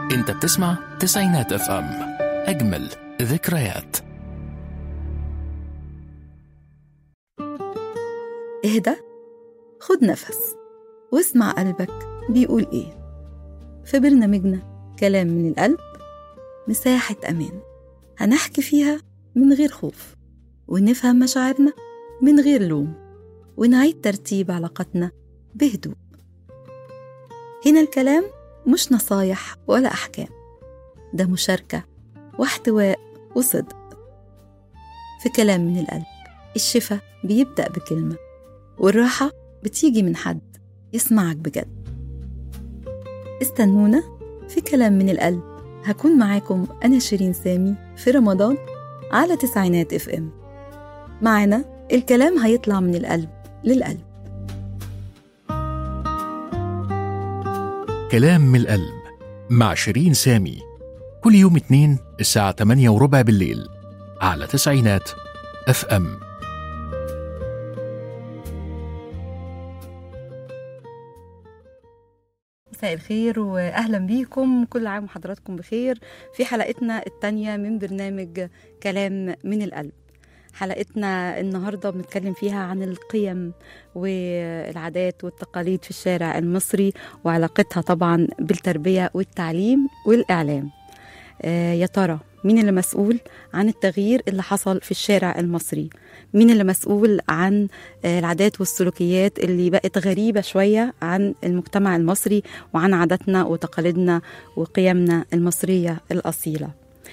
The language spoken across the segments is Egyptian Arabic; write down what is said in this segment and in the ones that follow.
انت بتسمع تسعينات اف ام اجمل ذكريات اهدى خد نفس واسمع قلبك بيقول ايه في برنامجنا كلام من القلب مساحة أمان هنحكي فيها من غير خوف ونفهم مشاعرنا من غير لوم ونعيد ترتيب علاقتنا بهدوء هنا الكلام مش نصايح ولا أحكام ده مشاركة واحتواء وصدق في كلام من القلب الشفا بيبدأ بكلمة والراحة بتيجي من حد يسمعك بجد استنونا في كلام من القلب هكون معاكم أنا شيرين سامي في رمضان على تسعينات اف ام معنا الكلام هيطلع من القلب للقلب كلام من القلب مع شيرين سامي كل يوم اتنين الساعة 8 وربع بالليل على تسعينات اف ام مساء الخير واهلا بيكم كل عام وحضراتكم بخير في حلقتنا الثانيه من برنامج كلام من القلب حلقتنا النهارده بنتكلم فيها عن القيم والعادات والتقاليد في الشارع المصري وعلاقتها طبعا بالتربيه والتعليم والاعلام آه يا ترى مين اللي مسؤول عن التغيير اللي حصل في الشارع المصري مين اللي مسؤول عن العادات والسلوكيات اللي بقت غريبة شوية عن المجتمع المصري وعن عاداتنا وتقاليدنا وقيمنا المصرية الأصيلة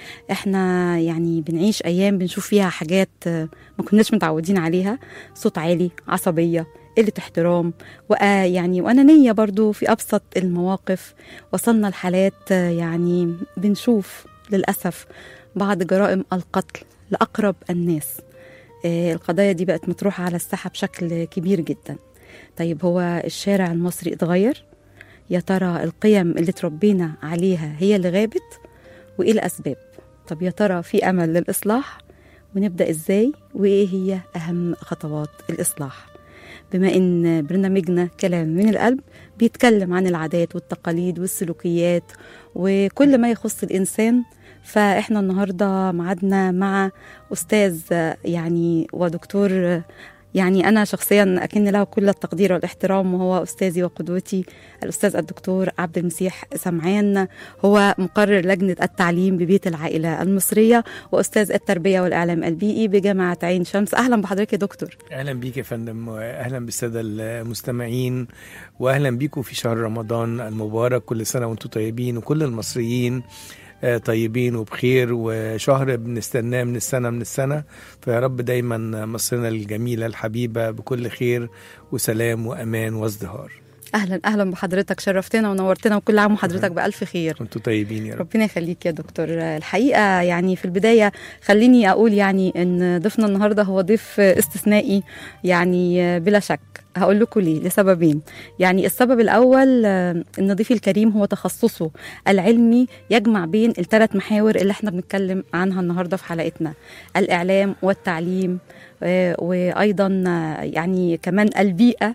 احنا يعني بنعيش ايام بنشوف فيها حاجات ما كناش متعودين عليها صوت عالي عصبيه قله احترام ويعني وانانيه برضو في ابسط المواقف وصلنا لحالات يعني بنشوف للاسف بعض جرائم القتل لاقرب الناس القضايا دي بقت مطروحه على الساحه بشكل كبير جدا طيب هو الشارع المصري اتغير يا ترى القيم اللي تربينا عليها هي اللي غابت وايه الاسباب طب يا ترى في امل للاصلاح ونبدا ازاي وايه هي اهم خطوات الاصلاح بما ان برنامجنا كلام من القلب بيتكلم عن العادات والتقاليد والسلوكيات وكل ما يخص الانسان فاحنا النهارده معادنا مع استاذ يعني ودكتور يعني أنا شخصيا أكن له كل التقدير والاحترام وهو أستاذي وقدوتي الأستاذ الدكتور عبد المسيح سمعان هو مقرر لجنة التعليم ببيت العائلة المصرية وأستاذ التربية والإعلام البيئي بجامعة عين شمس أهلا بحضرتك يا دكتور أهلا بيك يا فندم وأهلا بالسادة المستمعين وأهلا بيكم في شهر رمضان المبارك كل سنة وأنتم طيبين وكل المصريين طيبين وبخير وشهر بنستناه من السنة من السنة فيا رب دايما مصرنا الجميلة الحبيبة بكل خير وسلام وأمان وازدهار اهلا اهلا بحضرتك شرفتنا ونورتنا وكل عام وحضرتك بالف خير انتوا طيبين يا رب ربنا يخليك يا دكتور الحقيقه يعني في البدايه خليني اقول يعني ان ضيفنا النهارده هو ضيف استثنائي يعني بلا شك هقول لكم ليه لسببين يعني السبب الاول ان ضيفي الكريم هو تخصصه العلمي يجمع بين الثلاث محاور اللي احنا بنتكلم عنها النهارده في حلقتنا الاعلام والتعليم وايضا يعني كمان البيئه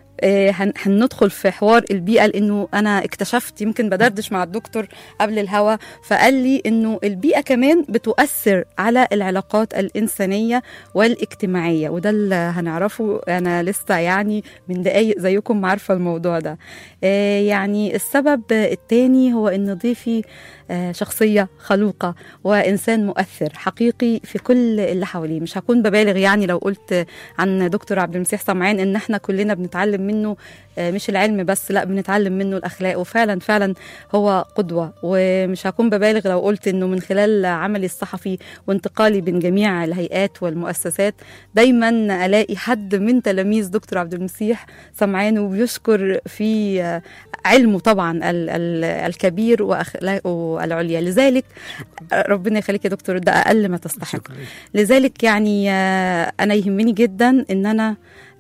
هندخل في حوار البيئه لانه انا اكتشفت يمكن بدردش مع الدكتور قبل الهوا فقال لي انه البيئه كمان بتؤثر على العلاقات الانسانيه والاجتماعيه وده اللي هنعرفه انا لسه يعني من دقايق زيكم عارفه الموضوع ده يعني السبب الثاني هو ان ضيفي شخصيه خلوقه وانسان مؤثر حقيقي في كل اللي حواليه مش هكون ببالغ يعني لو قلت عن دكتور عبد المسيح سمعان ان احنا كلنا بنتعلم منه مش العلم بس لا بنتعلم منه الاخلاق وفعلا فعلا هو قدوه ومش هكون ببالغ لو قلت انه من خلال عملي الصحفي وانتقالي بين جميع الهيئات والمؤسسات دايما الاقي حد من تلاميذ دكتور عبد المسيح سمعان وبيشكر في علمه طبعا ال ال الكبير واخلاقه العليا لذلك ربنا يخليك يا دكتور ده اقل ما تستحق لذلك يعني انا يهمني جدا ان انا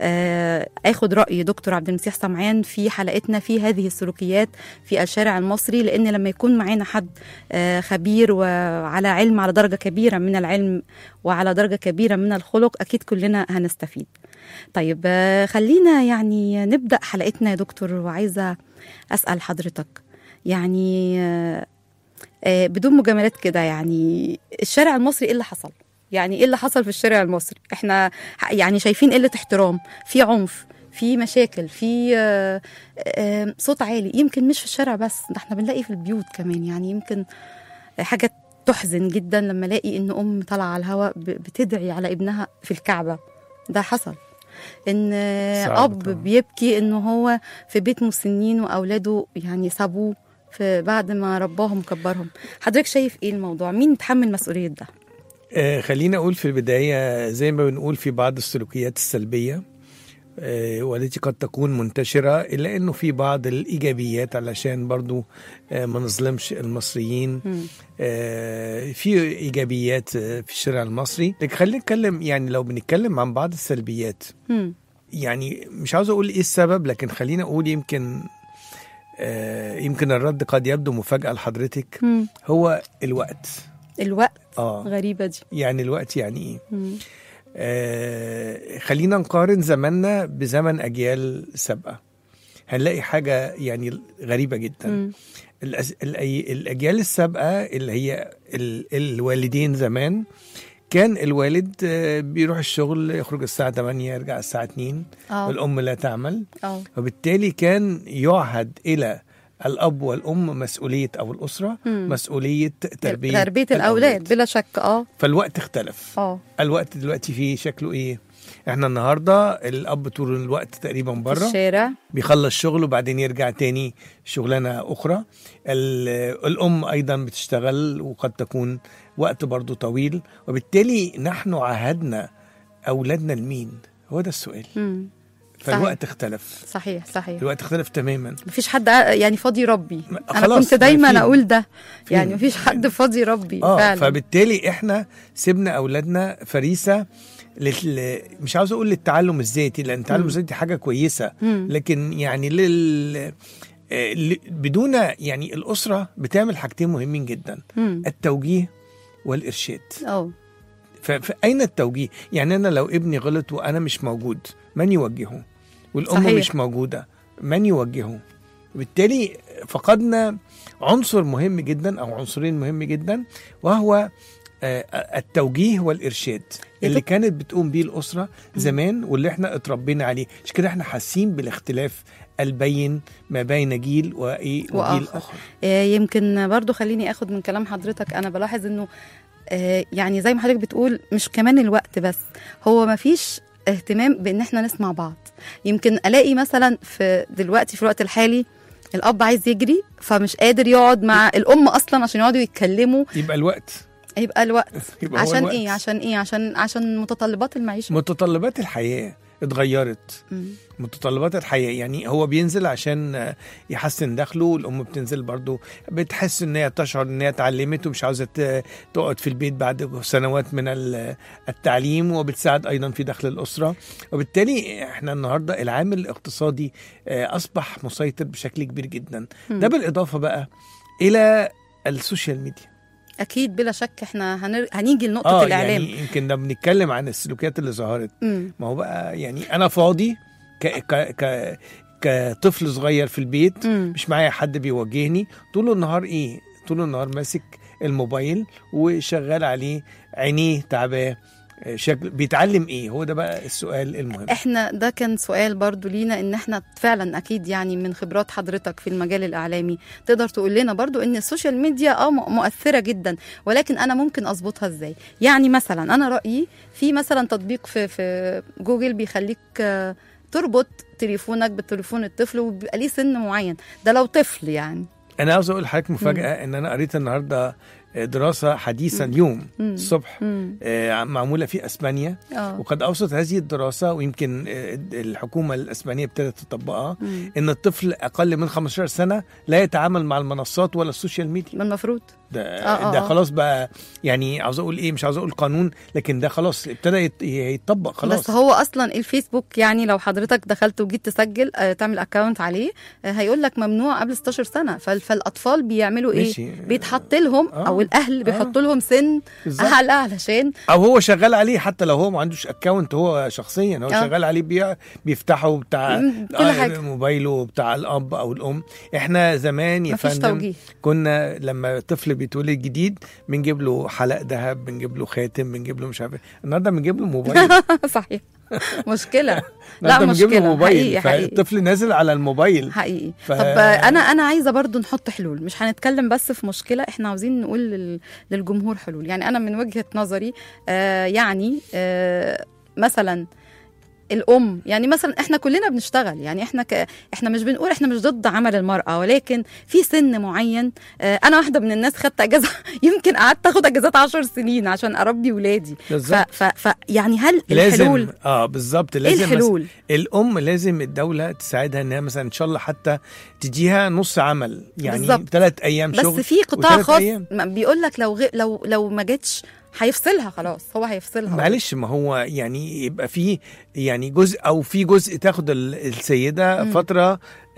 اخد راي دكتور عبد المسيح سمعان في حلقتنا في هذه السلوكيات في الشارع المصري لان لما يكون معانا حد خبير وعلى علم على درجه كبيره من العلم وعلى درجه كبيره من الخلق اكيد كلنا هنستفيد طيب خلينا يعني نبدا حلقتنا يا دكتور وعايزه اسال حضرتك يعني آه بدون مجاملات كده يعني الشارع المصري ايه اللي حصل يعني ايه اللي حصل في الشارع المصري احنا ح- يعني شايفين قله احترام في عنف في مشاكل في آه، آه، صوت عالي يمكن مش في الشارع بس ده احنا بنلاقي في البيوت كمان يعني يمكن حاجه تحزن جدا لما الاقي ان ام طالعه على الهواء ب- بتدعي على ابنها في الكعبه ده حصل ان صعب اب طبعا. بيبكي ان هو في بيت مسنين واولاده يعني سابوه في بعد ما رباهم وكبرهم حضرتك شايف ايه الموضوع مين يتحمل مسؤوليه ده آه خلينا اقول في البدايه زي ما بنقول في بعض السلوكيات السلبيه آه والتي قد تكون منتشره الا انه في بعض الايجابيات علشان برضو آه ما نظلمش المصريين مم. آه في ايجابيات آه في الشارع المصري لكن خلينا نتكلم يعني لو بنتكلم عن بعض السلبيات مم. يعني مش عاوز اقول ايه السبب لكن خلينا اقول يمكن آه يمكن الرد قد يبدو مفاجاه لحضرتك مم. هو الوقت الوقت اه غريبه دي يعني الوقت يعني ايه مم. آه خلينا نقارن زماننا بزمن اجيال سابقه هنلاقي حاجه يعني غريبه جدا مم. الأز... الأي- الاجيال السابقه اللي هي ال... الوالدين زمان كان الوالد آه، بيروح الشغل يخرج الساعه 8 يرجع الساعه 2 اه والام لا تعمل اه وبالتالي كان يعهد الى الاب والام مسؤوليه او الاسره مم. مسؤوليه تربيه تربيه الاولاد بلا شك اه فالوقت اختلف اه الوقت دلوقتي فيه شكله ايه احنا النهارده الاب طول الوقت تقريبا في بره الشارع بيخلص شغله وبعدين يرجع تاني شغلانه اخرى ال- الام ايضا بتشتغل وقد تكون وقت برضو طويل وبالتالي نحن عهدنا اولادنا لمين هو ده السؤال مم. فالوقت اختلف صحيح صحيح الوقت اختلف تماما مفيش حد ع- يعني فاضي يربي ما- انا خلاص، كنت دايما فين؟ اقول ده فين؟ يعني مفيش حد فاضي يربي اه فعلا فبالتالي احنا سيبنا اولادنا فريسه لل... مش عاوز اقول للتعلم الذاتي لان التعلم مم. الذاتي حاجه كويسه مم. لكن يعني لل آه، ل- بدون يعني الاسره بتعمل حاجتين مهمين جدا مم. التوجيه والارشاد اه ف- فاين التوجيه يعني انا لو ابني غلط وانا مش موجود من يوجهه والام صحيح. مش موجوده من يوجهه بالتالي فقدنا عنصر مهم جدا او عنصرين مهم جدا وهو آه، التوجيه والارشاد يا اللي دك- كانت بتقوم بيه الاسره زمان واللي احنا اتربينا عليه مش كده احنا حاسين بالاختلاف البين ما بين جيل وايه وجيل وآخر. اخر آه، يمكن برضو خليني اخد من كلام حضرتك انا بلاحظ انه آه، يعني زي ما حضرتك بتقول مش كمان الوقت بس هو ما فيش اهتمام بان احنا نسمع بعض يمكن الاقي مثلا في دلوقتي في الوقت الحالي الاب عايز يجري فمش قادر يقعد مع الام اصلا عشان يقعدوا يتكلموا يبقى الوقت يبقى الوقت يبقى هو عشان الوقت. ايه عشان ايه عشان عشان متطلبات المعيشه متطلبات الحياه اتغيرت مم. متطلبات الحياه يعني هو بينزل عشان آه، يحسن دخله والام بتنزل برضو بتحس ان هي تشعر ان هي اتعلمت ومش عاوزه ت- تقعد في البيت بعد سنوات من ال- التعليم وبتساعد ايضا في دخل الاسره وبالتالي احنا النهارده العامل الاقتصادي آه، اصبح مسيطر بشكل كبير جدا مم. ده بالاضافه بقى الى السوشيال ميديا اكيد بلا شك احنا هنر... هنيجي لنقطه اه الاعلام يعني يمكن لما بنتكلم عن السلوكيات اللي ظهرت مم. ما هو بقى يعني انا فاضي ك ك ك كطفل صغير في البيت مم. مش معايا حد بيوجهني طول النهار ايه طول النهار ماسك الموبايل وشغال عليه عينيه تعباه آه، شكل بيتعلم ايه هو ده بقى السؤال المهم احنا ده كان سؤال برضو لينا ان احنا فعلا اكيد يعني من خبرات حضرتك في المجال الاعلامي تقدر تقول لنا برضو ان السوشيال ميديا اه م- مؤثره جدا ولكن انا ممكن اظبطها ازاي يعني مثلا انا رايي في مثلا تطبيق في في جوجل بيخليك آه، تربط تليفونك بتليفون الطفل وبيبقى ليه سن معين ده لو طفل يعني انا عاوز اقول لحضرتك مفاجاه ان انا قريت النهارده دراسه حديثه اليوم مم. الصبح مم. آه، معموله في اسبانيا اه وقد اوصت هذه الدراسه ويمكن آه، الحكومه الاسبانيه ابتدت تطبقها مم. ان الطفل اقل من 15 سنه لا يتعامل مع المنصات ولا السوشيال ميديا ما المفروض ده آه، آه، ده آه. خلاص بقى يعني عاوز اقول ايه مش عاوز اقول قانون لكن ده خلاص ابتدى يت- يتطبق خلاص بس هو اصلا الفيسبوك يعني لو حضرتك دخلت وجيت تسجل آه، تعمل اكونت عليه آه، هيقول لك ممنوع قبل 16 سنه فال- فالاطفال بيعملوا ايه ماشي. بيتحط لهم آه. او الاهل بيحطوا لهم سن بالظبط. اعلى علشان او هو شغال عليه حتى لو هو ما عندوش اكونت هو شخصيا هو آه. شغال عليه بيع بيفتحه بتاع مم، كل حاجة. موبايله بتاع الاب او الام احنا زمان يا مفيش فندم توجيه كنا لما طفل بيتولد جديد بنجيب له حلق ذهب بنجيب له خاتم بنجيب له مش عارف إيه. النهارده بنجيب له موبايل صحيح مشكله لا النهارده بنجيب له مشكله موبايل حقيقي حقيقي فالطفل نازل على الموبايل حقيقي ف- طب آه، انا انا عايزه برضو نحط حلول مش هنتكلم بس في مشكله احنا عاوزين نقول لل- للجمهور حلول يعني انا من وجهه نظري آه يعني آه مثلا الام يعني مثلا احنا كلنا بنشتغل يعني احنا ك... احنا مش بنقول احنا مش ضد عمل المراه ولكن في سن معين آه انا واحده من الناس خدت اجازه يمكن قعدت اخد اجازات عشر سنين عشان اربي ولادي ف... بالظبط ف... ف... يعني هل لازم الحلول اه بالظبط ايه لازم مس- الحلول الام لازم الدوله تساعدها انها مثلا ان شاء الله حتى تديها نص عمل يعني بالظبط. ثلاث ايام بس شغل في قطاع وثلاث خاص أيام. بيقول لك لو غ... لو لو ما جتش هيفصلها خلاص هو هيفصلها معلش ما هو يعني يبقى في يعني جزء او في جزء تاخد ال- السيده مم. فتره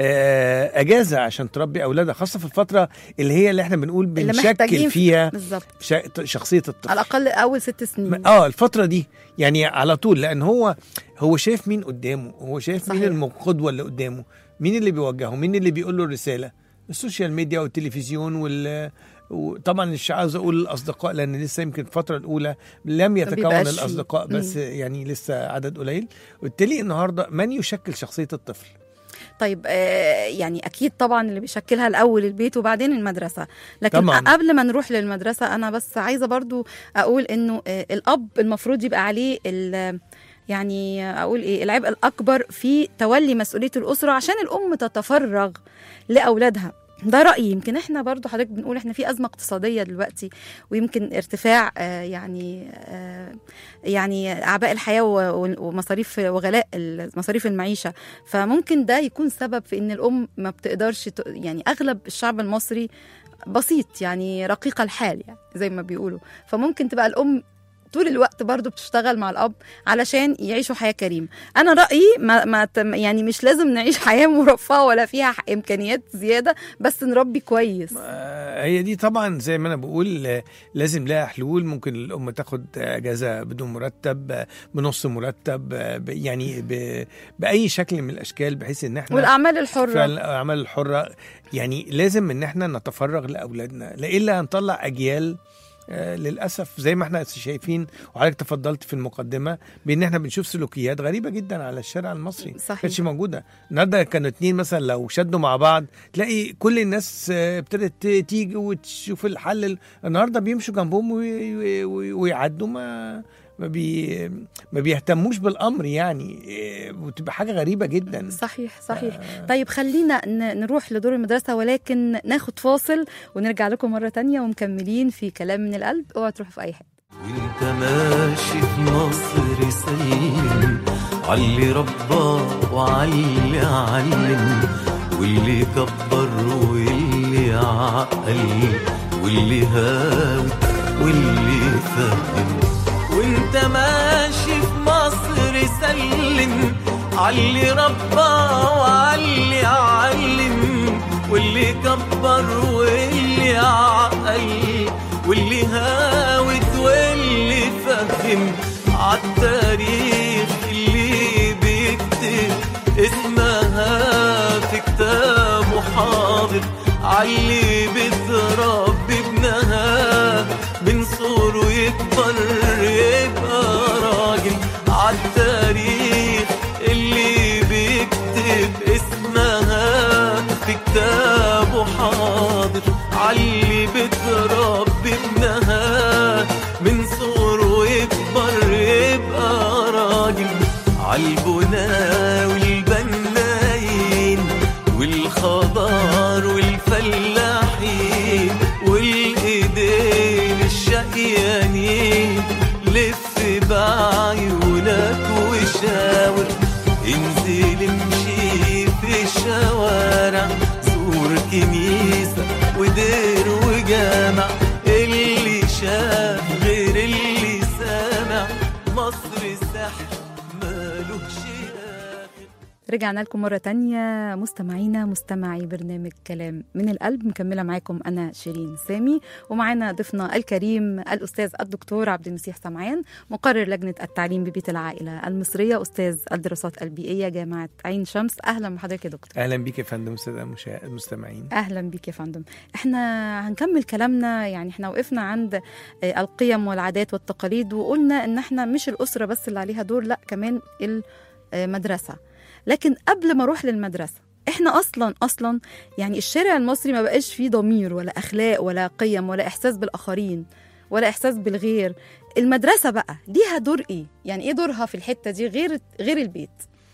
آه، اجازه عشان تربي اولادها خاصه في الفتره اللي هي اللي احنا بنقول اللي بنشكل محتاجين فيها بالظبط شا- شخصيه الطفل على الاقل اول ست سنين اه الفتره دي يعني على طول لان هو هو شايف مين قدامه هو شايف مين صحيح. القدوه اللي قدامه مين اللي بيوجهه مين اللي بيقول له الرساله السوشيال ميديا والتلفزيون وال وطبعا مش عاوز اقول الاصدقاء لان لسه يمكن الفتره الاولى لم يتكون بيبقاش فيه. الاصدقاء بس يعني لسه عدد قليل وبالتالي النهارده من يشكل شخصيه الطفل طيب آه يعني اكيد طبعا اللي بيشكلها الاول البيت وبعدين المدرسه لكن طبعاً. قبل ما نروح للمدرسه انا بس عايزه برضو اقول انه آه الاب المفروض يبقى عليه ال- يعني اقول ايه العبء الاكبر في تولي مسؤوليه الاسره عشان الام تتفرغ لاولادها ده رايي يمكن احنا برضو حضرتك بنقول احنا في ازمه اقتصاديه دلوقتي ويمكن ارتفاع آه يعني آه يعني اعباء الحياه و- ومصاريف وغلاء ال- مصاريف المعيشه فممكن ده يكون سبب في ان الام ما بتقدرش ت- يعني اغلب الشعب المصري بسيط يعني رقيق الحال يعني زي ما بيقولوا فممكن تبقى الام طول الوقت برضو بتشتغل مع الاب علشان يعيشوا حياه كريمه انا رايي ما, ما ت- يعني مش لازم نعيش حياه مرفهه ولا فيها ح- امكانيات زياده بس نربي كويس آه، هي دي طبعا زي ما انا بقول آه، لازم لها حلول ممكن الام تاخد اجازه بدون مرتب آه، بنص مرتب آه، ب- يعني ب- باي شكل من الاشكال بحيث ان احنا والاعمال الحره فعلا الاعمال الحره يعني لازم ان احنا نتفرغ لاولادنا لالا هنطلع اجيال آه، للاسف زي ما احنا شايفين وحضرتك تفضلت في المقدمه بان احنا بنشوف سلوكيات غريبه جدا على الشارع المصري صحيح. كانتش موجوده النهارده كانوا اتنين مثلا لو شدوا مع بعض تلاقي كل الناس آه، ابتدت تيجي وتشوف الحل ال- النهارده بيمشوا جنبهم وي- وي- ويعدوا ما ما بي ما بيهتموش بالامر يعني آه، وتبقى حاجه غريبه جدا صحيح صحيح طيب خلينا ن- نروح لدور المدرسة ولكن ناخد فاصل ونرجع لكم مرة تانية ومكملين في كلام من القلب اوعوا تروحوا في أي حتة وانت ماشي في مصر سلم علي ربى وعلي علم واللي كبر واللي عقل واللي هاوي واللي فهم وانت ماشي في مصر سلم علي ربى وعلي علم واللي كبر واللي عقل واللي هاوت واللي فهم عالتاريخ اللي بيكتب اسمها في كتابه حاضر علي بتربي ابنها من صغره يكبر يبقى راجل عالتاريخ اللي بيكتب اسمها في كتابه حاضر علي بتربي ابنها من صغره يكبر يبقى راجل عالبنا والبنايين والخضار والفلاحين والايدين الشقيانين لف بعيونك وشاور انزل امشي في الشوارع زور كنيسة ودير وجامع رجعنا لكم مرة تانية مستمعينا مستمعي برنامج كلام من القلب مكملة معاكم أنا شيرين سامي ومعانا ضيفنا الكريم الأستاذ الدكتور عبد المسيح سمعان مقرر لجنة التعليم ببيت العائلة المصرية أستاذ الدراسات البيئية جامعة عين شمس أهلا بحضرتك يا دكتور اهلا بيك يا فندم الساده المشا- المستمعين اهلا بيك يا فندم احنا هنكمل كلامنا يعني احنا وقفنا عند آه، القيم والعادات والتقاليد وقلنا ان احنا مش الاسره بس اللي عليها دور لا كمان المدرسه لكن قبل ما اروح للمدرسه احنا اصلا اصلا يعني الشارع المصري ما بقاش فيه ضمير ولا اخلاق ولا قيم ولا احساس بالاخرين ولا احساس بالغير المدرسه بقى ليها دور ايه يعني ايه دورها في الحته دي غير غير البيت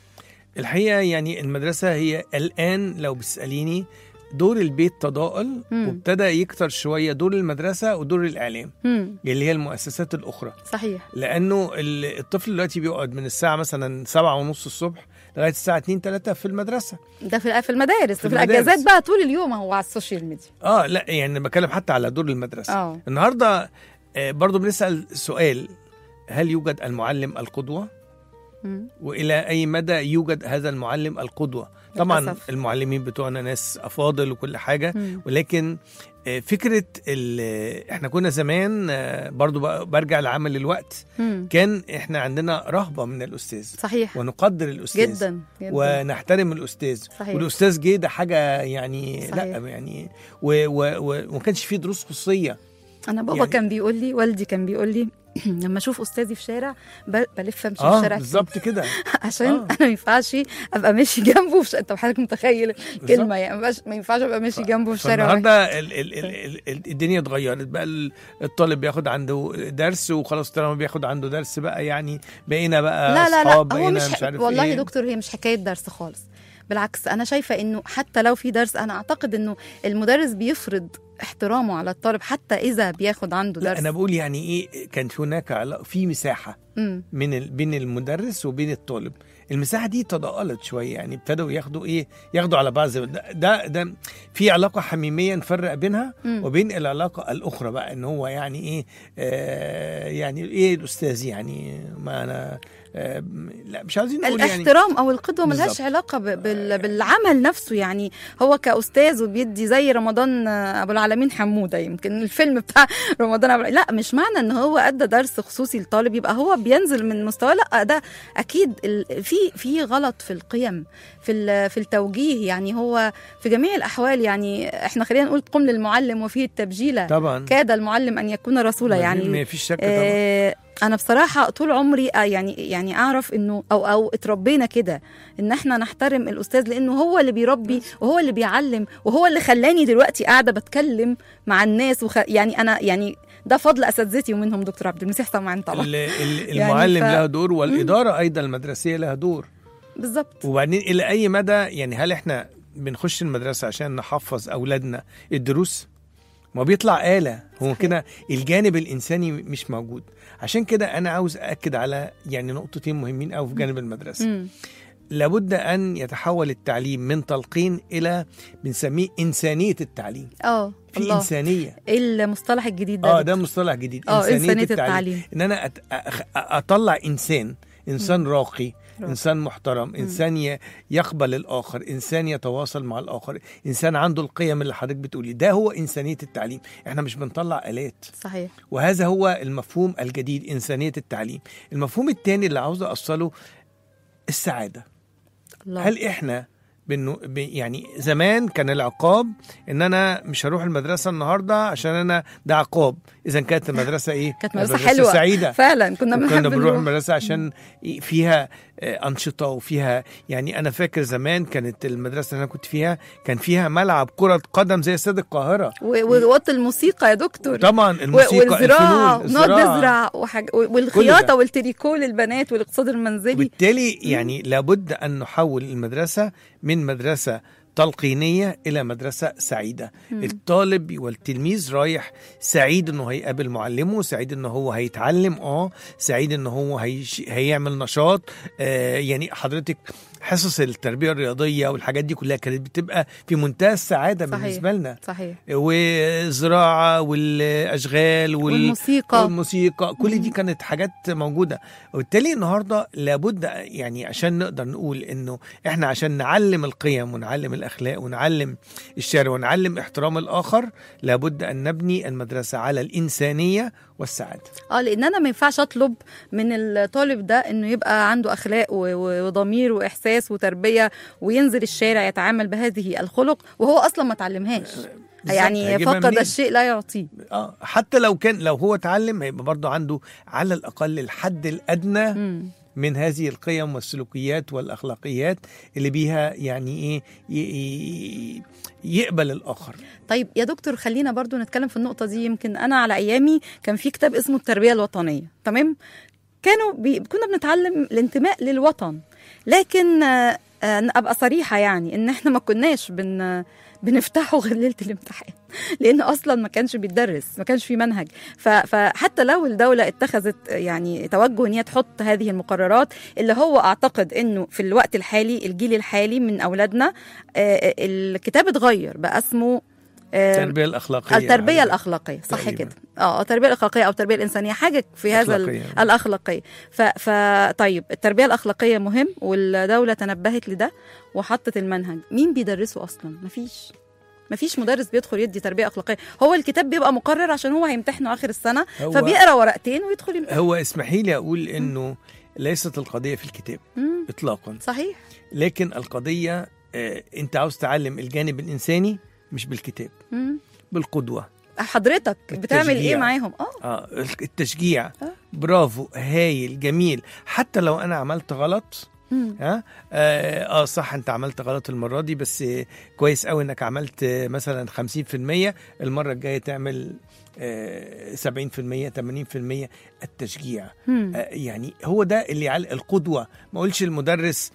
الحقيقه يعني المدرسه هي الان لو بتساليني دور البيت تضاءل مم. وابتدى يكتر شويه دور المدرسه ودور الاعلام هم اللي هي المؤسسات الاخرى صحيح لانه ال- الطفل دلوقتي بيقعد من الساعه مثلا سبعة ونص الصبح لغايه الساعه 2 3 في المدرسه ده في في المدارس في, المدارس. الاجازات بقى طول اليوم هو على السوشيال ميديا اه لا يعني بتكلم حتى على دور المدرسه اه النهارده آه، برضو بنسال سؤال هل يوجد المعلم القدوه مم. والى اي مدى يوجد هذا المعلم القدوه طبعا للأسف. المعلمين بتوعنا ناس افاضل وكل حاجه مم. ولكن آه، فكره ال- احنا كنا زمان آه، برضو بقى- برجع لعمل الوقت مم. كان احنا عندنا رهبه من الاستاذ صحيح ونقدر الاستاذ جدا جدا ونحترم الاستاذ صحيح. والاستاذ جه ده حاجه يعني صحيح. لا يعني و- و- و- وما كانش فيه دروس خصوصيه انا بابا يعني- كان بيقول لي والدي كان بيقول لي لما اشوف استاذي في شارع ب- بلف امشي في اه الشارع بالظبط كده عشان آه. انا ما ينفعش ابقى ماشي جنبه في ش... انت حضرتك متخيل كلمه يعني ما ينفعش- ما ينفعش ابقى ماشي جنبه في شارع واحد. فالنهارده ال- ال- ال- ال- الدنيا اتغيرت بقى ال- الطالب بياخد عنده درس وخلاص طالما بياخد عنده درس بقى يعني بقينا بقى لا لا لا أصحاب، هو بقينا مش, مش عارف والله إيه. يا دكتور هي مش حكايه درس خالص بالعكس انا شايفه انه حتى لو في درس انا اعتقد انه المدرس بيفرض احترامه على الطالب حتى اذا بياخد عنده لا درس انا بقول يعني ايه كان في هناك علاقة- في مساحه مم. من ال... بين المدرس وبين الطالب المساحه دي تضاءلت شويه يعني ابتدوا ياخدوا ايه ياخدوا على بعض ده ده, ده في علاقه حميميه نفرق بينها مم. وبين العلاقه الاخرى بقى ان هو يعني ايه آه يعني ايه الاستاذ يعني ما انا آه لا مش عايزين نقول يعني الاحترام او القدوه ملهاش بالظبط. علاقه ب- بال- بالعمل نفسه يعني هو كاستاذ وبيدي زي رمضان آه، ابو العالمين حموده يمكن الفيلم بتاع رمضان أبو لا مش معنى ان هو ادى درس خصوصي لطالب يبقى هو بينزل من مستواه لا ده اكيد ال- في في غلط في القيم في ال- في التوجيه يعني هو في جميع الاحوال يعني احنا خلينا نقول قم للمعلم وفيه التبجيله طبعا كاد المعلم ان يكون رسولا يعني ما فيش شك طبعا آه، انا بصراحه طول عمري آه، يعني يعني اعرف انه او او اتربينا كده ان احنا نحترم الاستاذ لانه هو اللي بيربي وهو اللي بيعلم وهو اللي خلاني دلوقتي قاعده بتكلم مع الناس وخ... يعني انا يعني ده فضل اساتذتي ومنهم دكتور عبد المسيح سمعان طبعا ال- ال- يعني المعلم ف- لها دور والاداره ايضا المدرسيه لها دور بالظبط وبعدين الى اي مدى يعني هل احنا بنخش المدرسه عشان نحفظ اولادنا الدروس ما بيطلع آلة هو صحيح. كده الجانب الإنساني مش موجود عشان كده أنا عاوز أأكد على يعني نقطتين مهمين أوي في جانب المدرسة مم. لابد أن يتحول التعليم من تلقين إلى بنسميه إنسانية التعليم اه في الله إنسانية ايه المصطلح الجديد ده اه يا ده دكتور؟ مصطلح جديد اه انسانيه التعليم ان انا أت... أخ- اطلع انسان انسان راقي راقي. انسان محترم انسان ي- يقبل الاخر انسان يتواصل مع الاخر انسان عنده القيم اللي حضرتك بتقولي ده هو انسانيه التعليم احنا مش بنطلع الات صحيح وهذا هو المفهوم الجديد انسانيه التعليم المفهوم الثاني اللي عاوز اوصله السعاده الله هل احنا بانه ب- يعني زمان كان العقاب ان انا مش هروح المدرسه النهارده عشان انا ده عقاب اذا كانت المدرسه ايه كانت مدرسه حلوه سعيده فعلا كنا كنا بنحب بنروح نروح المدرسه عشان فيها آه، انشطه وفيها يعني انا فاكر زمان كانت المدرسه اللي انا كنت فيها كان فيها ملعب كره قدم زي استاد القاهره و- ووط الموسيقى يا دكتور طبعا و- الموسيقى والزراعه الفنون ونقعد الزراعة. نزرع وحاج... والخياطه ده. والتريكو للبنات والاقتصاد المنزلي وبالتالي يعني لابد ان نحول المدرسه من مدرسه تلقينيه الى مدرسه سعيده مم. الطالب والتلميذ رايح سعيد انه هيقابل معلمه سعيد انه هو هيتعلم اه سعيد انه هو هيش... هيعمل نشاط آه يعني حضرتك حصص التربيه الرياضيه والحاجات دي كلها كانت بتبقى في منتهى السعاده صحيح. بالنسبه لنا صحيح والزراعه والاشغال وال... والموسيقى والموسيقى كل دي مم. كانت حاجات موجوده وبالتالي النهارده لابد يعني عشان نقدر نقول انه احنا عشان نعلم القيم ونعلم الاخلاق ونعلم الشارع ونعلم احترام الاخر لابد ان نبني المدرسه على الانسانيه والسعاده اه لان انا ما ينفعش اطلب من الطالب ده انه يبقى عنده اخلاق و- و- وضمير واحساس وتربيه وينزل الشارع يتعامل بهذه الخلق وهو اصلا ما اتعلمهاش يعني هيجيبها فقد منين؟ الشيء لا يعطيه اه حتى لو كان لو هو اتعلم هيبقى برضه عنده على الاقل الحد الادنى مم. من هذه القيم والسلوكيات والاخلاقيات اللي بيها يعني ايه ي- ي- يقبل الاخر طيب يا دكتور خلينا برضو نتكلم في النقطة دي يمكن أنا على أيامي كان في كتاب اسمه التربية الوطنية تمام كانوا بي... كنا بنتعلم الانتماء للوطن لكن آه، آه، أبقى صريحة يعني إن إحنا ما كناش بن... بنفتحه غير ليلة الامتحان لأن أصلا ما كانش بيتدرس ما كانش في منهج ف... فحتى لو الدولة اتخذت يعني توجه إن هي تحط هذه المقررات اللي هو أعتقد إنه في الوقت الحالي الجيل الحالي من أولادنا آه، الكتاب اتغير بقى اسمه آه، التربيه الاخلاقيه التربية على- الأخلاقية صح تقريباً. كده اه التربية الأخلاقية أو التربية الإنسانية حاجة في هذا ال- أخلاقية. الأخلاقية ف... ف طيب التربية الأخلاقية مهم والدولة تنبهت لده وحطت المنهج مين بيدرسه أصلا مفيش مفيش مدرس بيدخل يدي تربية أخلاقية هو الكتاب بيبقى مقرر عشان هو هيمتحنه آخر السنة هو- فبيقرا ورقتين ويدخل يمتحن هو اسمحي لي اقول انه ليست القضيه في الكتاب مم، اطلاقا صحيح لكن القضيه آه، انت عاوز تعلم الجانب الانساني مش بالكتاب مم. بالقدوه حضرتك بتعمل إيه التشجيع. معاهم اه اه التشجيع آه. برافو هايل جميل حتى لو انا عملت غلط مم. ها اه, آه صح انت عملت غلط المره دي بس آه، كويس قوي انك عملت آه، مثلا 50% المره الجايه تعمل آه 70% 80% التشجيع مم. آه يعني هو ده اللي على القدوه ما اقولش المدرس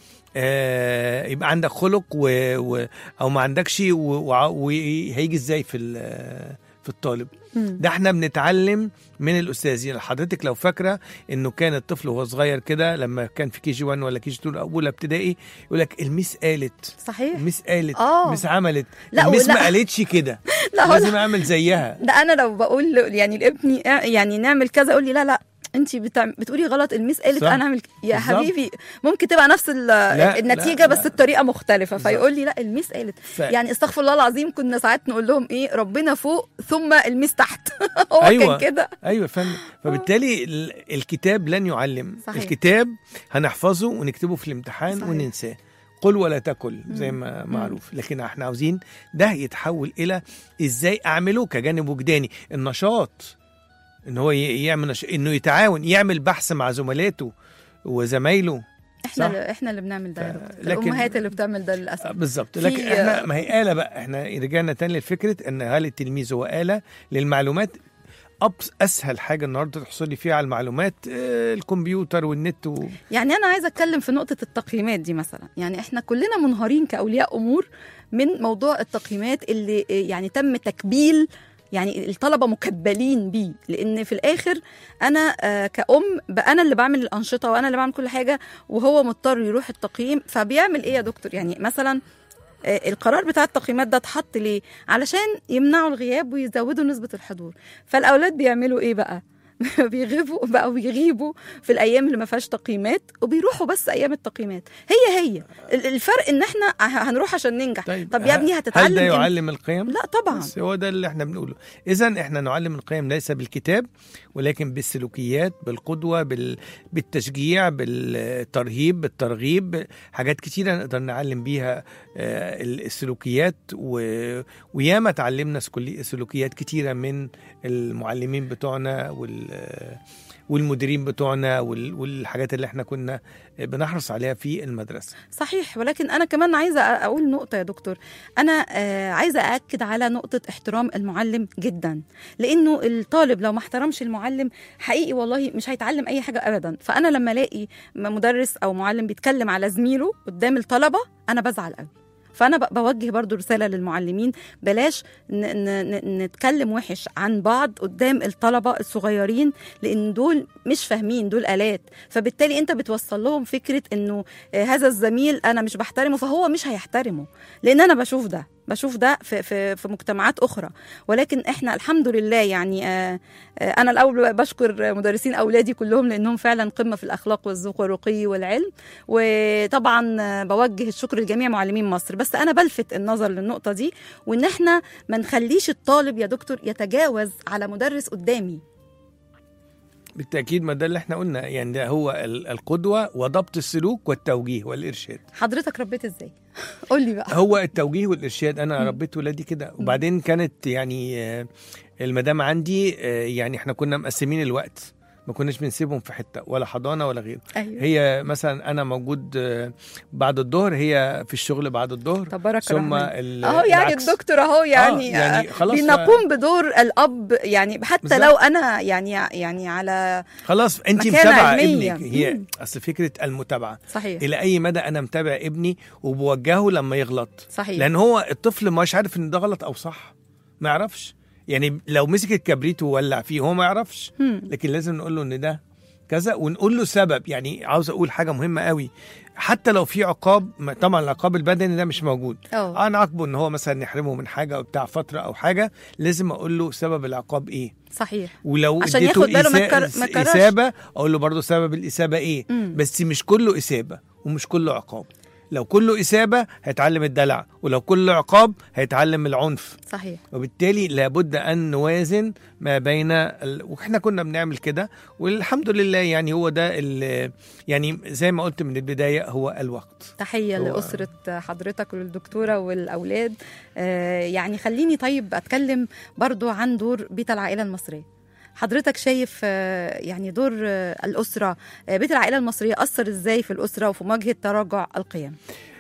آه يبقى عندك خلق و و او ما عندكش و- وع- وهيجي ازاي في ال- في الطالب مم. ده احنا بنتعلم من الاستاذ يعني حضرتك لو فاكره انه كان الطفل وهو صغير كده لما كان في كي جي 1 ولا كي جي 2 او اولى ابتدائي يقول لك الميس قالت صحيح الميس قالت آه. الميس عملت لا، الميس ولا- ما قالتش كده لا هو لازم اعمل زيها ده انا لو بقول له- يعني لابني اع- يعني نعمل كذا يقول لي لا لا انت بتعم... بتقولي غلط الميس قالت صح. انا اعمل ك- يا بالظبط. حبيبي ممكن تبقى نفس ال- لا، النتيجه لا، بس لا. الطريقه مختلفه بالظبط. فيقول لي لا الميس قالت ف... يعني استغفر الله العظيم كنا ساعات نقول لهم ايه ربنا فوق ثم الميس تحت هو أيوة. كان كده ايوه يا فندم فبالتالي ال- الكتاب لن يعلم صحيح. الكتاب هنحفظه ونكتبه في الامتحان صحيح. وننساه قل ولا تكل زي ما معروف لكن احنا عاوزين ده يتحول الى ازاي اعمله كجانب وجداني النشاط ان هو ي- يعمل نش... انه يتعاون يعمل بحث مع زملاته وزمايله احنا صح. اللي احنا اللي بنعمل ده يا ف- دكتور لكن- الامهات اللي بتعمل ده آه، للاسف بالظبط في- لكن احنا ما هي آلة بقى احنا رجعنا تاني لفكرة ان هل التلميذ هو آلة للمعلومات أبس اسهل حاجه النهارده تحصلي فيها على المعلومات آه، الكمبيوتر والنت و... يعني انا عايزه اتكلم في نقطه التقييمات دي مثلا يعني احنا كلنا منهارين كاولياء امور من موضوع التقييمات اللي يعني تم تكبيل يعني الطلبه مكبلين بيه لان في الاخر انا آه، كأم بقى انا اللي بعمل الانشطه وانا اللي بعمل كل حاجه وهو مضطر يروح التقييم فبيعمل ايه يا دكتور يعني مثلا آه، القرار بتاع التقييمات ده اتحط ليه علشان يمنعوا الغياب ويزودوا نسبه الحضور فالاولاد بيعملوا ايه بقى بيغيبوا بقوا بيغيبوا في الايام اللي ما فيهاش تقييمات وبيروحوا بس ايام التقييمات هي هي ال- الفرق ان احنا ه- هنروح عشان ننجح طيب طب يا ابني هل هتتعلم ده إمتى؟ يعلم القيم؟ لا طبعا بس هو ده اللي احنا بنقوله اذا احنا نعلم القيم ليس بالكتاب ولكن بالسلوكيات بالقدوه بال... بالتشجيع بالترهيب بالترغيب حاجات كتيره نقدر نعلم بيها آه، السلوكيات و... وياما اتعلمنا سكولي- سلوكيات كتيره من المعلمين بتوعنا وال والمديرين بتوعنا وال... والحاجات اللي احنا كنا بنحرص عليها في المدرسه صحيح ولكن انا كمان عايزه أ- اقول نقطه يا دكتور انا آه، عايزه ااكد على نقطه احترام المعلم جدا لانه الطالب لو ما احترمش المعلم حقيقي والله مش هيتعلم اي حاجه ابدا فانا لما الاقي م- مدرس او معلم بيتكلم على زميله قدام الطلبه انا بزعل قوي فانا ب- بوجه برضو رساله للمعلمين بلاش ن- ن- ن- نتكلم وحش عن بعض قدام الطلبه الصغيرين لان دول مش فاهمين دول الات فبالتالي انت بتوصل لهم فكره انه آه، هذا الزميل انا مش بحترمه فهو مش هيحترمه لان انا بشوف ده بشوف ده في في في مجتمعات اخرى ولكن احنا الحمد لله يعني آه، آه، انا الاول بشكر مدرسين اولادي كلهم لانهم فعلا قمه في الاخلاق والذوق والرقي والعلم وطبعا آه، بوجه الشكر لجميع معلمين مصر بس انا بلفت النظر للنقطه دي وان احنا ما نخليش الطالب يا دكتور يتجاوز على مدرس قدامي بالتاكيد ما ده اللي احنا قلنا يعني ده هو ال- القدوه وضبط السلوك والتوجيه والارشاد حضرتك ربيت ازاي قول لي بقى هو التوجيه والارشاد انا مم. ربيت ولادي كده وبعدين كانت يعني آه، المدام عندي آه، يعني احنا كنا مقسمين الوقت ما كناش بنسيبهم في حته ولا حضانه ولا غيره ايوه هي مثلا انا موجود آه، بعد الظهر هي في الشغل بعد الظهر تبارك ثم الرحمن ال- اهو يعني العكس. الدكتور اهو يعني, آه، يعني آه خلاص بنقوم بدور الاب يعني حتى بالظبط. لو انا يعني يعني على خلاص انت مكانة متابعه علمية. ابنك هي مم. اصل فكره المتابعه صحيح الى اي مدى انا متابع ابني وبوجهه لما يغلط صحيح لان هو الطفل مش عارف ان ده غلط او صح ما يعرفش يعني لو مسك الكبريت وولع فيه هو ما يعرفش مم. لكن لازم نقول له ان ده كذا ونقول له سبب يعني عاوز اقول حاجه مهمه قوي حتى لو في عقاب ما- طبعا العقاب البدني ده مش موجود اه انا عاقبه ان هو مثلا نحرمه من حاجه او بتاع فتره او حاجه لازم اقول له سبب العقاب ايه صحيح ولو عشان اديته ياخد باله ما إسا- يكر- ما يكررش. اثابه اقول له برضه سبب الاثابه ايه مم. بس مش كله اثابه ومش كله عقاب لو كله اثابه هيتعلم الدلع ولو كله عقاب هيتعلم العنف صحيح وبالتالي لابد ان نوازن ما بين ال... واحنا كنا بنعمل كده والحمد لله يعني هو ده ال... يعني زي ما قلت من البدايه هو الوقت تحية هو- لأسرة حضرتك وللدكتورة والأولاد آه يعني خليني طيب أتكلم برضو عن دور بيت العائلة المصرية حضرتك شايف آه، يعني دور آه، الأسرة آه، بيت العائلة المصرية أثر إزاي في الأسرة وفي مواجهة تراجع القيم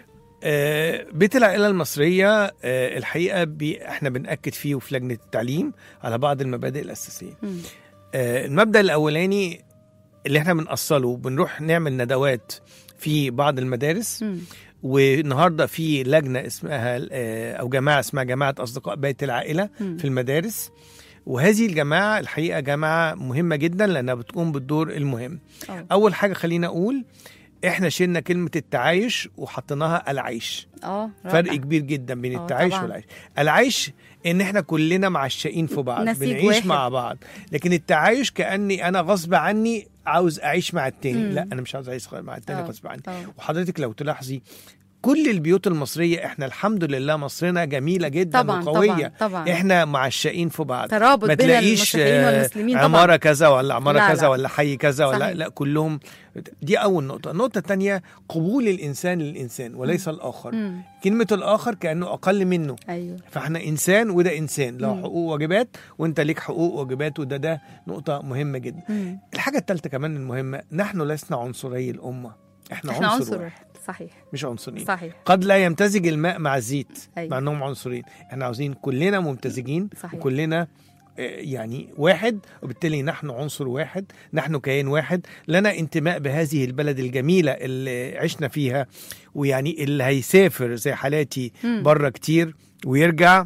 آه، بيت العائلة المصرية آه، الحقيقة بي احنا بنأكد فيه وفي لجنة التعليم على بعض المبادئ الأساسية مم. آه، المبدأ الأولاني اللي احنا بنأصله بنروح نعمل ندوات في بعض المدارس مم. والنهارده في لجنه اسمها آه، او جماعه اسمها جماعه اصدقاء بيت العائله مم. في المدارس وهذه الجماعه الحقيقه جماعه مهمه جدا لانها بتقوم بالدور المهم أوه. اول حاجه خلينا اقول احنا شلنا كلمه التعايش وحطيناها العيش اه فرق رائع. كبير جدا بين آه، التعايش طبعاً. والعيش العيش ان احنا كلنا معشقين في بعض نسيج بنعيش واحد. مع بعض لكن التعايش كاني انا غصب عني عاوز اعيش مع التاني مم. لا انا مش عاوز اعيش مع التاني آه، غصب عني آه. وحضرتك لو تلاحظي كل البيوت المصريه احنا الحمد لله مصرنا جميله جدا طبعا وقويه طبعا طبعا احنا معشقين في بعض ترابط ما بين تلاقيش المسيحيين آه، والمسلمين عماره طبعا كذا ولا عماره لا، كذا لا. ولا حي كذا ولا صحيح. لا كلهم دي اول نقطه النقطه الثانيه قبول الانسان للانسان وليس الاخر مم. كلمه الاخر كانه اقل منه ايوه فاحنا انسان وده انسان له مم. حقوق وواجبات وانت ليك حقوق وواجبات وده ده نقطه مهمه جدا مم. الحاجه الثالثه كمان المهمه نحن لسنا عنصري الامه احنا, احنا عنصر, عنصر واحد واحد صحيح مش عنصرين صحيح قد لا يمتزج الماء مع الزيت أيوة. مع انهم عنصرين احنا عاوزين كلنا ممتزجين صحيح. وكلنا آه، يعني واحد وبالتالي نحن عنصر واحد نحن كيان واحد لنا انتماء بهذه البلد الجميلة اللي عشنا فيها ويعني اللي هيسافر زي حالاتي مم. بره كتير ويرجع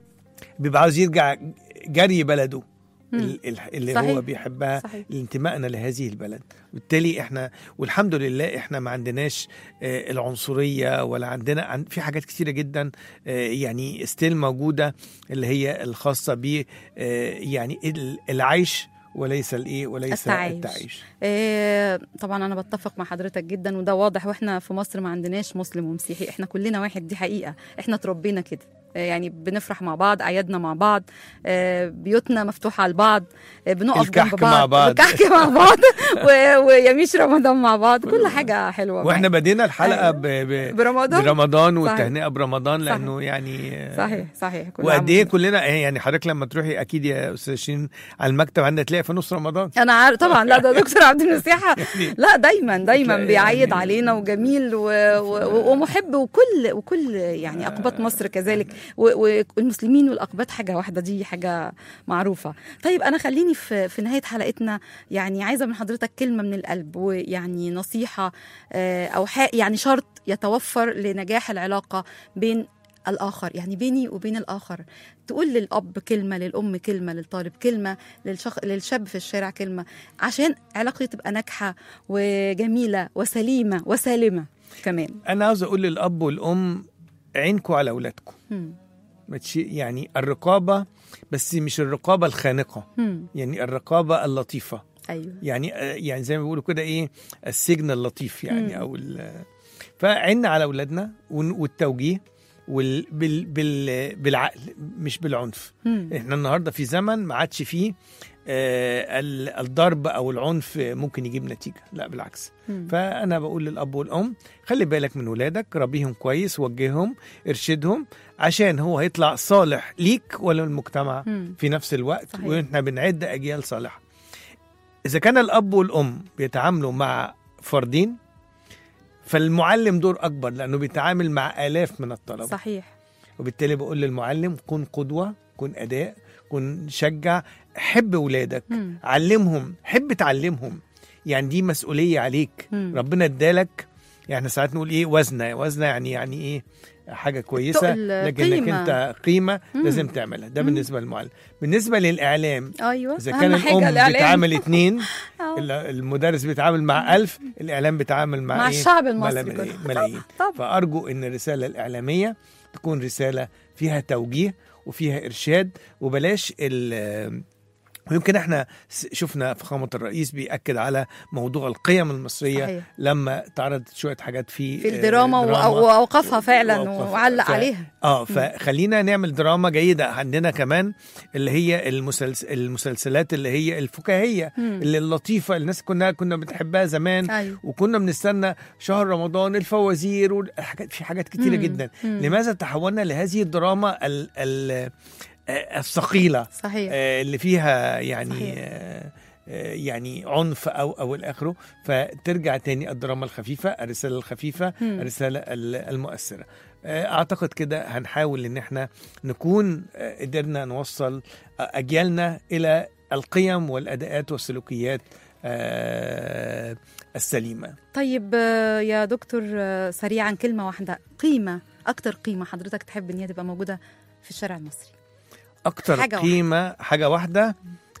بيبقى عاوز يرجع جري بلده مم. ال- ال- اللي صحيح. هو بيحبها صحيح لانتمائنا لهذه البلد بالتالي احنا والحمد لله احنا ما عندناش آه، العنصريه ولا عندنا عن في حاجات كتيره جدا آه، يعني ستيل موجوده اللي هي الخاصه ب يعني ال- العيش وليس الايه وليس التعايش. التعيش آه، طبعا انا بتفق مع حضرتك جدا وده واضح واحنا في مصر ما عندناش مسلم ومسيحي احنا كلنا واحد دي حقيقه احنا اتربينا كده آه، يعني بنفرح مع بعض اعيادنا مع بعض آه، بيوتنا مفتوحه على بعض آه، بنقف الكحك جنب بعض مع بعض. الكحك مع بعض و- ويميش رمضان مع بعض كل حاجه حلوه واحنا معاك. بدينا الحلقه أيوة. ب... ب... برمضان برمضان صحيح. والتهنئه برمضان صحيح. لانه يعني آه، صحيح صحيح كل وقد عام ايه كلنا يعني حضرتك لما تروحي اكيد يا استاذ شيرين على المكتب عندنا تلاقي في نص رمضان انا عارف طبعا لا ده دكتور عبد المسيحه لا دايما دايما تلاقي بيعيد يعني- علينا وجميل و... و... ومحب وكل وكل يعني اقباط مصر كذلك و... والمسلمين والاقباط حاجه واحده دي حاجه معروفه طيب انا خليني في في نهايه حلقتنا يعني عايزه من حضرتك كلمه من القلب ويعني نصيحه آه، او ح... يعني شرط يتوفر لنجاح العلاقه بين الاخر يعني بيني وبين الاخر تقول للاب كلمه للام كلمه للطالب كلمه للشخ... للشاب في الشارع كلمه عشان علاقتي تبقى ناجحه وجميله وسليمه وسالمه كمان انا عاوز اقول للاب والام عينكم على اولادكم مم. ما تشي- يعني الرقابه بس مش الرقابه الخانقه مم. يعني الرقابه اللطيفه ايوه يعني يعني زي ما بيقولوا كده ايه السجن اللطيف مم. يعني او ال- فعنا على اولادنا ون- والتوجيه وال بال بال بالعقل مش بالعنف مم. احنا النهارده في زمن ما عادش فيه آه ال- الضرب او العنف ممكن يجيب نتيجه لا بالعكس مم. فانا بقول للاب والام خلي بالك من ولادك ربيهم كويس وجههم ارشدهم عشان هو هيطلع صالح ليك ولا المجتمع مم. في نفس الوقت صحيح. واحنا بنعد اجيال صالحه اذا كان الاب والام بيتعاملوا مع فردين فالمعلم دور اكبر لانه بيتعامل مع الاف من الطلبه صحيح وبالتالي بقول للمعلم كن قدوه كن اداء كن شجع حب ولادك مم. علمهم حب تعلمهم يعني دي مسؤوليه عليك مم. ربنا ادالك يعني احنا ساعات نقول ايه وزنه وزنه يعني يعني ايه حاجه كويسه تقل، لكنك قيمة. انت قيمه مم. لازم تعملها ده مم. بالنسبه للمعلم بالنسبه للاعلام ايوه اذا أهم كان حاجة الام الإعلام. بتعامل اتنين آه. ال- المدرس بيتعامل مع ألف الإعلام بيتعامل مع, مع إيه؟ الشعب مع المصري ملايين- كله. ملايين طب فأرجو أن الرسالة الإعلامية تكون رسالة فيها توجيه وفيها إرشاد وبلاش ال ويمكن احنا س- شفنا فخامة الرئيس بيأكد على موضوع القيم المصرية صحيح. لما تعرض شوية حاجات في في آه، الدراما وأو- واوقفها فعلا وأوقف- وعلق ف- عليها اه فخلينا نعمل دراما جيدة عندنا كمان اللي هي المسلس... المسلسلات اللي هي الفكاهية مم. اللي اللطيفة الناس كنا كنا بنحبها زمان ايوه وكنا بنستنى شهر رمضان الفوازير والحاجات في حاجات كتيرة مم. جدا مم. لماذا تحولنا لهذه الدراما ال... ال... آه، الثقيلة صحيح آه، اللي فيها يعني صحيح. آه، آه، يعني عنف او او الى اخره فترجع تاني الدراما الخفيفه الرساله الخفيفه مم. الرساله ال- المؤثره آه، اعتقد كده هنحاول ان احنا نكون آه، قدرنا نوصل آه، اجيالنا الى القيم والاداءات والسلوكيات آه، السليمه طيب آه، يا دكتور آه، سريعا كلمه واحده قيمه اكتر قيمه حضرتك تحب ان هي تبقى موجوده في الشارع المصري اكتر حاجة حاجة قيمه حاجه واحده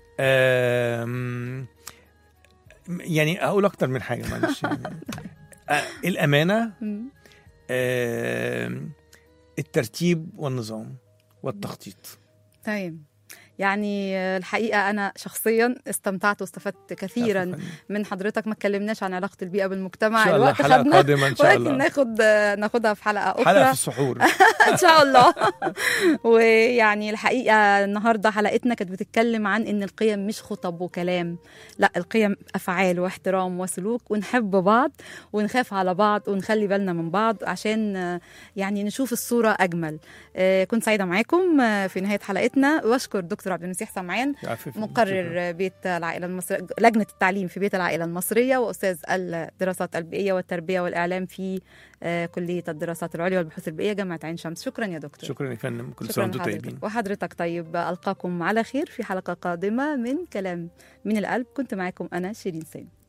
آم، يعني اقول اكتر من حاجه معلش يعني آه، الامانه مم. آم، الترتيب والنظام والتخطيط تمام يعني آه، الحقيقه انا شخصيا استمتعت واستفدت كثيرا عفواً. من حضرتك ما اتكلمناش عن علاقه البيئه ان بالمجتمع شاء الله الوقت حلقه خدنا قادمه ان شاء ولكن الله ناخد آه، ناخدها في حلقه اخرى حلقه في السحور ان شاء الله ويعني الحقيقه النهارده حلقتنا كانت بتتكلم عن ان القيم مش خطب وكلام لا القيم افعال واحترام وسلوك ونحب بعض ونخاف على بعض ونخلي بالنا من بعض عشان آه، يعني نشوف الصوره اجمل آه، كنت سعيده معاكم آه، في نهايه حلقتنا واشكر دكتور عبد المسيح سمعان عفوا. شكراً. مقرر بيت العائله المصريه لجنه التعليم في بيت العائله المصريه واستاذ الدراسات البيئيه والتربيه والاعلام في آه، كليه الدراسات العليا والبحوث البيئيه جامعه عين شمس شكرا يا دكتور شكرا يا فندم كل سنه شكرا وانتم لحضرتك. طيبين وحضرتك طيب القاكم على خير في حلقه قادمه من كلام من القلب كنت معاكم انا شيرين سامي